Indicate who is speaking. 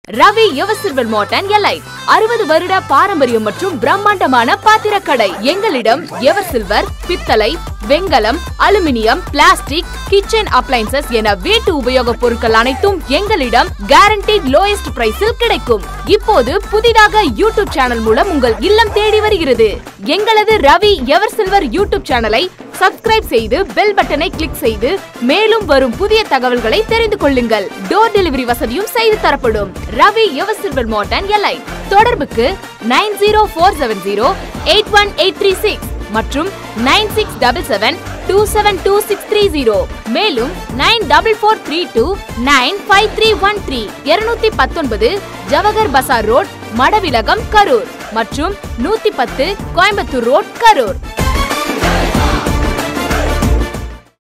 Speaker 1: ரவி எவசில்வர் மோட்டன் எல்லை அறுபது வருட பாரம்பரியம் மற்றும் பிரம்மாண்டமான பாத்திரக்கடை எங்களிடம் எவர் சில்வர் பித்தளை வெங்கலம் அலுமினியம் பிளாஸ்டிக் கிச்சன் அப்ளைன்சஸ் என வீட்டு உபயோகப் பொருட்கள் அனைத்தும் எங்களிடம் கேரண்டீட் லோயஸ்ட் பிரைஸில் கிடைக்கும் இப்போது புதிதாக யூடியூப் சேனல் மூலம் உங்கள் இல்லம் தேடி வருகிறது எங்களது ரவி எவர் சில்வர் யூடியூப் சேனலை சப்ஸ்கிரைப் செய்து பெல் பட்டனை கிளிக் செய்து மேலும் வரும் புதிய தகவல்களை தெரிந்து கொள்ளுங்கள் டோர் டெலிவரி வசதியும் செய்து தரப்படும் ரவி எவர் சில்வர் மோட்டன் எல்லை தொடர்புக்கு nine zero four seven zero eight one eight three six மற்றும் nine six double seven two seven two six three zero மேலும் nine double four three two nine five three one three இருநூத்தி பத்தொன்பது Jawahar Bazaar road Madavilagam Karur மற்றும் நூத்தி பத்து Coimbatore road Karur